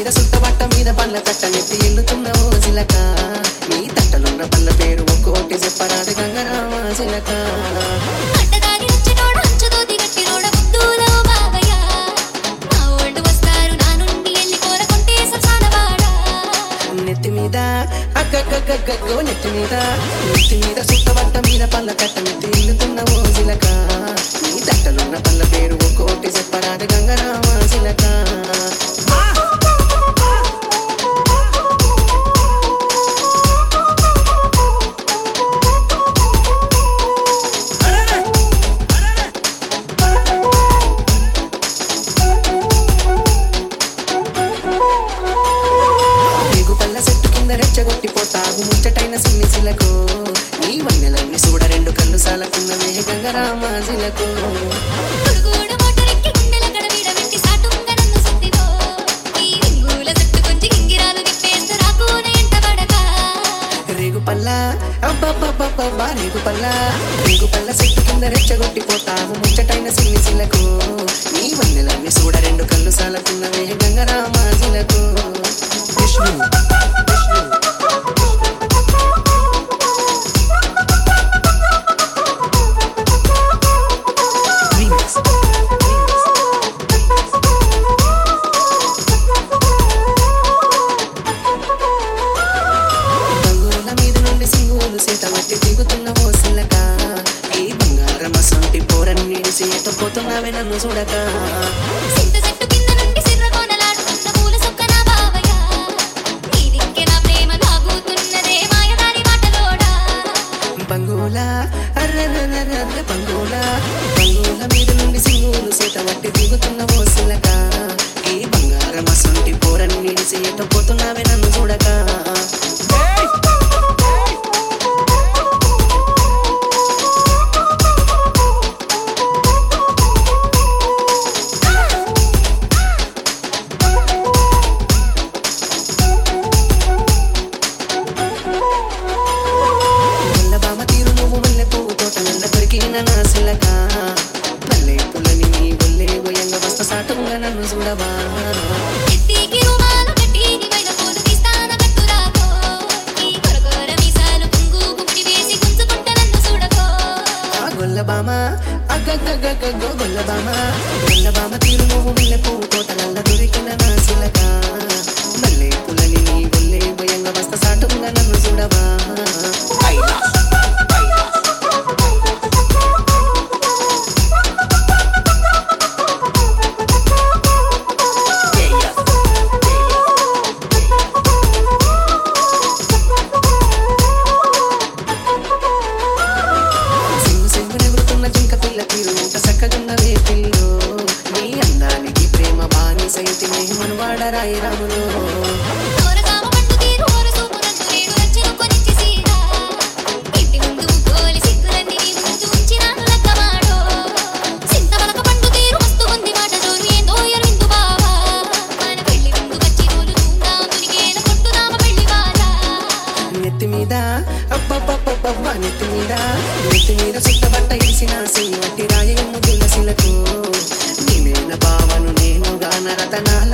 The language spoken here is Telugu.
మీద సుట్టబట్ట మీద పళ్ళ తట్ట నెత్తి ఎల్లుతున్న ఓ సిలక నీ తట్టలున్న పళ్ళ పేరు ఒక్కోటి చెప్పరాదు గంగరామ సిలక అడ్డదాగి వచ్చేటోడు అంచుదోతి గట్టినోడ ముద్దులో బావయ్య. మా ఓల్డ్ వస్తారు నా నుండి ఎల్లి కోరకుంటే సరసానవాడా. నెత్తి మీద అగ్గగ్గగ్గగ్గో నెత్తి మీద నెత్తి మీద సుట్టబట్ట మీద పళ్ళ తట్ట నెత్తి ఎల్లుతున్న ఓ సిలక నీ తట్టలున్న పళ్ళ పేరు ఒక్కోటి చెప్పరాదు గంగరామ సిలక నీకు పళ్ళ చెట్టు కింద రెచ్చగొట్టిపోతావు ముచ్చటైన సిన్ని శిలకు నీ వన్నెలన్నీ చూడ రెండు కళ్ళు సాలకున్నవే గంగరామాజిలకు పురుగుడ మోటరెక్కి గుండెల గడబిడ వెట్టి సాటుంగ నన్ను సుత్తివో. ఈ రింగుల జట్టు కొంచెం గింగిరాలు తిప్పేస్తూ రాకూన ఎంటబడక. రేగు పల్ల అబ్బబ్బబ్బబ్బబ్బా రేగు పల్ల రేగు పల్ల చెట్టు కింద రెచ్చగొట్టిపోతావు ముచ్చటైన సిన్ని శిలకు నీ వన్నెలన్నీ చూడ రెండు కళ్ళు సాలకున్నవే గంగరామాజిలకు విష్ణు విష్ణు Remix. Remix. రంగుల మీద నుండి సింగులు సీత మట్టి దిగుతున్న ఓ సిల్లక ఈ బంగారం అసంటి పోరన్ని సీత పోతున్నావే నన్ను చూడక సింత చెట్టు కింద నుండి సిర్రగోనలాడుతున్న పూల సొక్క నా బావయ్య. నీ దిక్కే నా ప్రేమ లాగుతున్నదే మాయదారి మాటలోడా. బంగులా అర్రర్రర్రర్ర బంగులా బంగుల మీద నుండి సింగులు సీత మట్టి దిగుతున్న ఓ సిల్లక ఈ బంగారం అసంటి పోరన్ని సీత పోతున్నావే నన్ను చూడక నల్ల బామ తీరు నువ్వు మల్లె పువ్వు తోట నల్ల దొరికిన నా సిలక మల్లె పుల్లని నీ ఒల్లే గోయంగ వస్త సాటుగా నన్ను చూడవా నెత్తికి రుమాలు కట్టి నీవైన పూలు తీస్తాన కట్టురాకో. ఈ కొరకొర మీసాలు కుంగు గుమ్మిడి వేసి గుంజుకుంట నన్ను చూడకో. ఆ గొల్ల బామ అగ్గగ్గగ్గగ్గో గొల్ల బామ గొల్ల బామ తీరు నువ్వు మల్లె పువ్వు తోట నల్ల దొరికిన నా సిలక మల్లె పుల్లని నీ ఒల్లే గోయంగ వస్త సాటుగా నన్ను చూడవా కైలాస్ సింగు సింగు నెగురుతున్న జింక పిల్ల తీరు ఎంత చక్కగున్నవే పిల్లు నీ అందానికి ప్రేమ బానిసైతి నేను వాడరాయి రాములు దూరగామ పండు తీరు ఓర సూపు నన్ను నేడు రచ్చినుకొనిచ్చి సీదా. ఇంటి ముందు గోలి సిగ్గులన్నీ నీ ముందు ఉంచినాను లక్కమాడో. చింతమలక పండు తీరు మస్తు ఉంది మాట జోరు ఏందో ఎరువిందు బావా. మన పెళ్లి విందు వచ్చి రోజు ధూమ్ధాం తునిగేన కొట్టుదామ పెళ్లి బాట. నెత్తి మీద అబ్బబ్బబ్బబ్బ నెత్తి మీద నెత్తి మీద చుట్టబట్ట ఇరిసిన సింగటి రాయ ముద్దుల శిలకు నేనేన బావను నేను గాన రతనాల